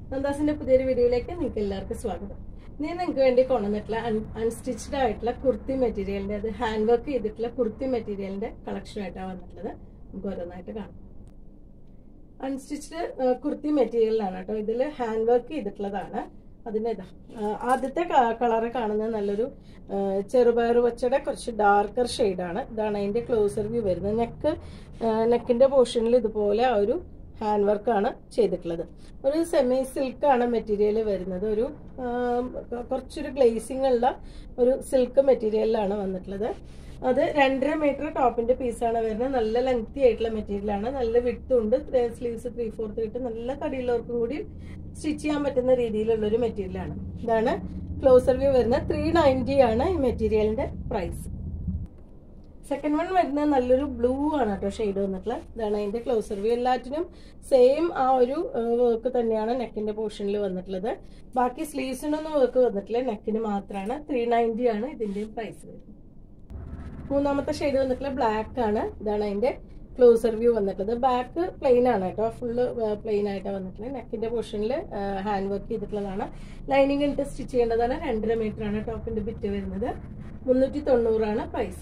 നന്ദാസിന്റെ പുതിയൊരു വീഡിയോയിലേക്ക് നിങ്ങൾക്ക് എല്ലാവർക്കും സ്വാഗതം ഞാൻ നിങ്ങൾക്ക് വേണ്ടി കൊണ്ടുവന്നിട്ടുള്ള അൺസ്റ്റിച്ച്ഡ് ആയിട്ടുള്ള കുർത്തി മെറ്റീരിയലിന്റെ അത് ഹാൻഡ് വർക്ക് ചെയ്തിട്ടുള്ള കുർത്തി മെറ്റീരിയലിന്റെ കളക്ഷൻ ആയിട്ടാണ് വന്നിട്ടുള്ളത് നമുക്ക് ഓരോന്നായിട്ട് കാണാം അൺസ്റ്റിച്ച്ഡ് കുർത്തി മെറ്റീരിയലാണ് കേട്ടോ ഇതിൽ ഹാൻഡ് വർക്ക് ചെയ്തിട്ടുള്ളതാണ് അതിൻ്റെ ഇതാ ആ, ആദ്യത്തെ കളറ് കാണുന്നത് നല്ലൊരു ആ, ചെറുപയർ വച്ചയുടെ കുറച്ച് ഡാർക്കർ ഷെയ്ഡാണ് ഇതാണ് അതിൻ്റെ ക്ലോസർ വ്യൂ വരുന്നത് നെക്ക് നെക്കിൻ്റെ പോർഷനിൽ ഇതുപോലെ ആ ഒരു ഹാൻഡ് വർക്കാണ് ചെയ്തിട്ടുള്ളത് ഒരു സെമി സിൽക്കാണ് മെറ്റീരിയൽ വരുന്നത് ഒരു ആ, കുറച്ചൊരു ഗ്ലേസിംഗ് ഉള്ള ഒരു സിൽക്ക് മെറ്റീരിയലിലാണ് വന്നിട്ടുള്ളത് അത് രണ്ടര മീറ്റർ ടോപ്പിന്റെ പീസാണ് വരുന്നത് നല്ല ലെങ്തി ആയിട്ടുള്ള മെറ്റീരിയലാണ് നല്ല വിട്ടും ഉണ്ട് സ്ലീവ്സ് ത്രീ ഫോർത്ത് കിട്ടും നല്ല തടിയുള്ളവർക്കും കൂടി സ്റ്റിച്ച് ചെയ്യാൻ പറ്റുന്ന രീതിയിലുള്ള ഒരു മെറ്റീരിയലാണ് ഇതാണ് ക്ലോസർ വ്യൂ വരുന്നത് ത്രീ നയൻറ്റി ആണ് ഈ മെറ്റീരിയലിന്റെ പ്രൈസ് സെക്കൻഡ് വൺ വരുന്നത് നല്ലൊരു ബ്ലൂ ആണ് കേട്ടോ ഷെയ്ഡ് വന്നിട്ടുള്ളത് ഇതാണ് അതിന്റെ ക്ലോസർ വ്യൂ എല്ലാറ്റിനും സെയിം ആ ഒരു വർക്ക് തന്നെയാണ് നെക്കിന്റെ പോർഷനിൽ വന്നിട്ടുള്ളത് ബാക്കി സ്ലീവ്സിനൊന്നും വർക്ക് വന്നിട്ടില്ല നെക്കിന് മാത്രമാണ് ത്രീ നയൻറ്റി ആണ് ഇതിന്റെയും പ്രൈസ് വരുന്നത് മൂന്നാമത്തെ ഷെയ്ഡ് വന്നിട്ടുള്ള ബ്ലാക്ക് ആണ് ഇതാണ് അതിന്റെ ക്ലോസർ വ്യൂ വന്നിട്ടുള്ളത് ബാക്ക് പ്ലെയിൻ ആണ് കേട്ടോ ഫുള്ള് പ്ലെയിൻ ആയിട്ടാണ് വന്നിട്ടുള്ളത് നെക്കിന്റെ പോർഷനിൽ ഹാൻഡ് വർക്ക് ചെയ്തിട്ടുള്ളതാണ് ലൈനിങ് ഇട്ട് സ്റ്റിച്ച് ചെയ്യേണ്ടതാണ് രണ്ടര മീറ്റർ ആണ് ടോപ്പിന്റെ ബിറ്റ് വരുന്നത് മുന്നൂറ്റി തൊണ്ണൂറാണ് പ്രൈസ്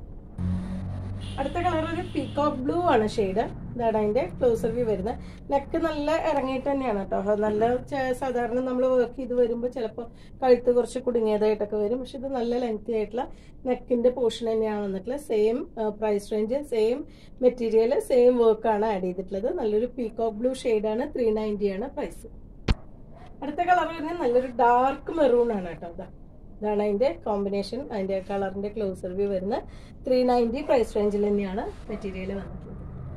അടുത്ത കളർ ഒരു പീകോക്ക് ബ്ലൂ ആണ് ഷെയ്ഡ് ഇതാണ് അതിന്റെ ക്ലോസർ വ്യൂ വരുന്നത് നെക്ക് നല്ല ഇറങ്ങിയിട്ട് തന്നെയാണ് കേട്ടോ നല്ല ചെ- സാധാരണ നമ്മൾ വർക്ക് ചെയ്ത് വരുമ്പോൾ ചിലപ്പോൾ കഴുത്ത് കുറച്ച് കുടുങ്ങിയതായിട്ടൊക്കെ വരും പക്ഷെ ഇത് നല്ല ലെങ്തി ആയിട്ടുള്ള നെക്കിന്റെ പോർഷൻ തന്നെയാണ് വന്നിട്ടുള്ളത് same price range same material same വർക്കാണ് ആഡ് ചെയ്തിട്ടുള്ളത് നല്ലൊരു പീകോക്ക് ബ്ലൂ ഷെയ്ഡാണ് ത്രീ നയൻറ്റി ആണ് പ്രൈസ് അടുത്ത കളർ വരുന്നത് നല്ലൊരു ഡാർക്ക് മെറൂൺ ആണ് കേട്ടോ ഇതാ ഇതാണ് അതിന്റെ കോമ്പിനേഷൻ അതിന്റെ കളറിന്റെ ക്ലോസർ വ്യൂ വരുന്നത് ത്രീ നയൻറ്റി പ്രൈസ് റേഞ്ചിൽ തന്നെയാണ് മെറ്റീരിയൽ വന്നിട്ടുള്ളത്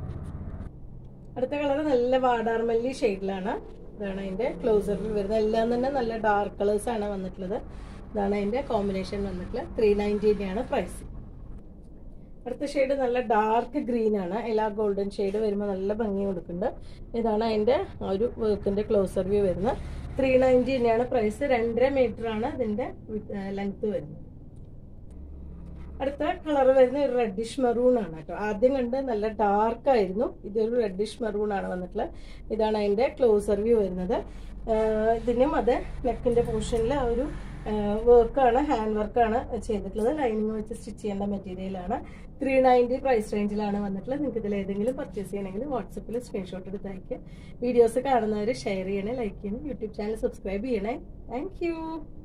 അടുത്ത കളർ നല്ല വാടാർമല്ലി ഷെയ്ഡിലാണ് ഇതാണ് അതിന്റെ ക്ലോസർ വ്യൂ വരുന്നത് എല്ലാം തന്നെ നല്ല ഡാർക്ക് കളേഴ്സ് ആണ് വന്നിട്ടുള്ളത് ഇതാണ് അതിന്റെ കോമ്പിനേഷൻ വന്നിട്ടുള്ളത് ത്രീ നയൻറ്റി തന്നെയാണ് പ്രൈസ് അടുത്ത ഷെയ്ഡ് നല്ല ഡാർക്ക് ഗ്രീൻ ആണ് എല്ലാ ഗോൾഡൻ ഷെയ്ഡ് വരുമ്പോൾ നല്ല ഭംഗി കൊടുക്കുന്നുണ്ട് ഇതാണ് അതിന്റെ ആ ഒരു വർക്കിന്റെ ക്ലോസർ വ്യൂ വരുന്നത് ത്രീ നയൻറ്റി തന്നെയാണ് പ്രൈസ് രണ്ടര മീറ്റർ ആണ് ഇതിന്റെ ലെങ്ത് വരുന്നത് അടുത്ത കളർ വരുന്ന ഒരു റെഡിഷ് മെറൂൺ ആണ് കേട്ടോ ആദ്യം കണ്ട് നല്ല ഡാർക്ക് ആയിരുന്നു ഇതൊരു റെഡിഷ് മെറൂൺ ആണ് വന്നിട്ടുള്ളത് ഇതാണ് അതിന്റെ ക്ലോസർ വ്യൂ വരുന്നത് ആഹ് ഇതിനും അത് നെക്കിന്റെ പോർഷനിൽ ആ ഒരു വർക്കാണ് ഹാൻഡ് വർക്കാണ് ചെയ്തിട്ടുള്ളത് ലൈനിങ് വെച്ച് സ്റ്റിച്ച് ചെയ്യേണ്ട മെറ്റീരിയലാണ് ത്രീ നയൻറ്റി പ്രൈസ് റേഞ്ചിലാണ് വന്നിട്ടുള്ളത് നിങ്ങൾക്ക് ഇതിൽ ഏതെങ്കിലും പർച്ചേസ് ചെയ്യണമെങ്കിൽ വാട്സപ്പിൽ സ്ക്രീൻഷോട്ട് എടുത്ത് അയക്കുക വീഡിയോസ് കാണുന്നവർ ഷെയർ ചെയ്യണേ ലൈക്ക് ചെയ്യണേ യൂട്യൂബ് ചാനൽ സബ്സ്ക്രൈബ് ചെയ്യണേ താങ്ക്